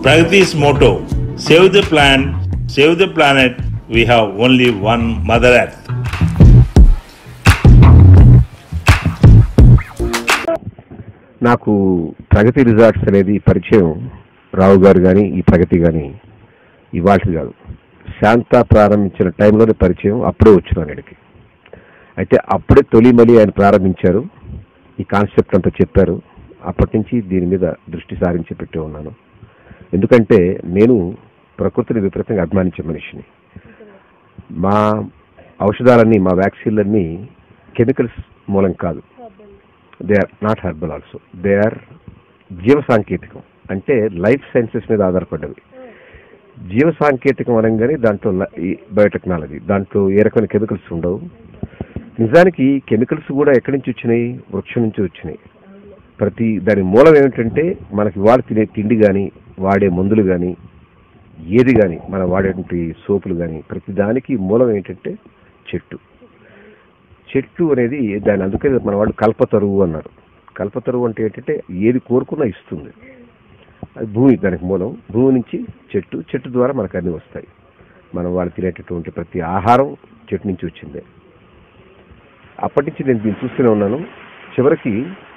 Pragati's motto Save the plant, save the planet, we have only one Mother Earth. నాకు ప్రగతి resorts అనేది పరిచయం రావు గారు కానీ ఈ ప్రగతి కానీ ఇవాళ కాదు శాంత ప్రారంభించిన టైంలోనే పరిచయం అప్పుడే వచ్చినాను ఇక్కడికి అయితే అప్పుడే తొలి మలి ఆయన ప్రారంభించారు ఈ కాన్సెప్ట్ అంతా చెప్పారు అప్పటి నుంచి దీని మీద దృష్టి సారించి పెట్టి ఉన్నాను ఎందుకంటే నేను ప్రకృతిని విపరీతంగా అభిమానించే మనిషిని మా ఔషధాలన్నీ మా వ్యాక్సిన్లన్నీ కెమికల్స్ మూలం కాదు they are not herbal also they are జీవ సాంకేతికం అంటే లైఫ్ సైన్సెస్ మీద ఆధారపడ్డవి జీవ సాంకేతికం అనగానే దాంట్లో ల- ఈ బయోటెక్నాలజీ దాంట్లో ఏ రకమైన కెమికల్స్ ఉండవు నిజానికి కెమికల్స్ కూడా ఎక్కడి నుంచి వచ్చినాయి వృక్షం నుంచి వచ్చినాయి ప్రతి దాని మూలం ఏమిటంటే మనకి వాడు తినే తిండి కానీ వాడే మందులు కానీ ఏది కానీ మనం వాడేటువంటి సోపులు కానీ ప్రతి దానికి మూలం ఏంటంటే చెట్టు చెట్టు అనేది దాని అందుకే మన వాళ్ళు కల్పతరువు అన్నారు కల్పతరువు అంటే ఏంటంటే ఏది కోరుకున్నా ఇస్తుంది అది భూమి దానికి మూలం భూమి నుంచి చెట్టు చెట్టు ద్వారా మనకు అన్ని వస్తాయి మనం వాళ్ళు తినేటటువంటి ప్రతి ఆహారం చెట్టు నుంచి వచ్చిందే అప్పటి నుంచి నేను దీన్ని చూస్తూనే ఉన్నాను చివరికి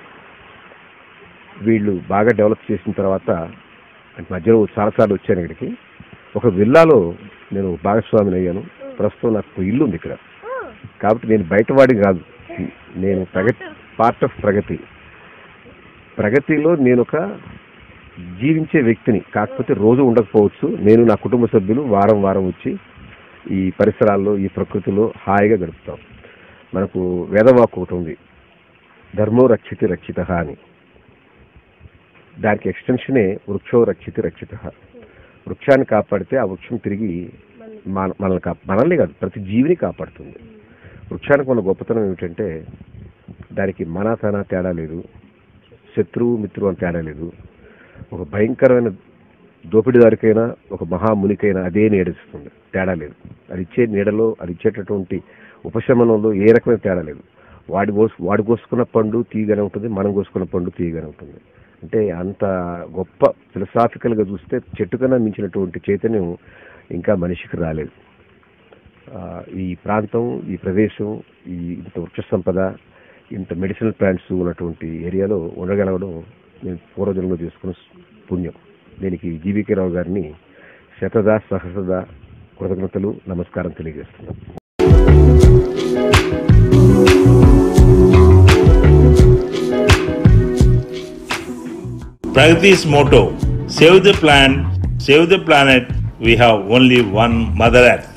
వీళ్ళు బాగా డెవలప్ చేసిన తర్వాత అంటే మధ్యలో చాలాసార్లు వచ్చాను ఇక్కడికి ఒక విల్లాలో నేను భాగస్వామిని అయ్యాను ప్రస్తుతం నాకు ఒక ఇల్లు ఉంది ఇక్కడ కాబట్టి నేను బయటవాడి కాదు నేను ప్రగతి పార్ట్ ఆఫ్ ప్రగతి ప్రగతిలో నేను ఒక జీవించే వ్యక్తిని కాకపోతే రోజు ఉండకపోవచ్చు నేను నా కుటుంబ సభ్యులు వారం వారం వచ్చి ఈ పరిసరాల్లో ఈ ప్రకృతిలో హాయిగా గడుపుతాం మనకు వేదవాక్కు ఒకటి ఉంది ధర్మో రక్షితి రక్షిత అని దానికి ఎక్స్టెన్షనే వృక్షో రక్షితి రక్షిత వృక్షాన్ని కాపాడితే ఆ వృక్షం తిరిగి మన మనల్ని కాప మనల్ని కాదు ప్రతి జీవిని కాపాడుతుంది వృక్షానికి ఉన్న గొప్పతనం ఏమిటంటే దానికి మన తన తేడా లేదు శత్రువు మిత్రువు అని తేడా లేదు ఒక భయంకరమైన దోపిడీదారికైనా ఒక మహామునికైనా అదే నీడిస్తుంది తేడా లేదు అది ఇచ్చే నీడలో అది ఇచ్చేటటువంటి ఉపశమనంలో ఏ రకమైన తేడా లేదు వాడి కోసు వాడు కోసుకున్న పండు తీయగానే ఉంటుంది మనం కోసుకున్న పండు తీయగానే ఉంటుంది అంటే అంత గొప్ప ఫిలసాఫికల్గా చూస్తే చెట్టు కన్నా మించినటువంటి చైతన్యం ఇంకా మనిషికి రాలేదు ఆ, ఈ ప్రాంతం ఈ ప్రదేశం ఈ ఇంత వృక్ష సంపద ఇంత మెడిసినల్ ప్లాంట్స్ ఉన్నటువంటి ఏరియాలో ఉండగలగడం నేను పూర్వజన్మలో చేసుకున్న పుణ్యం దీనికి జీవీకే రావు గారిని శతద సహస్రద కృతజ్ఞతలు నమస్కారం తెలియజేస్తున్నాను Pragati's motto Save the plant, save the planet, we have only one Mother Earth.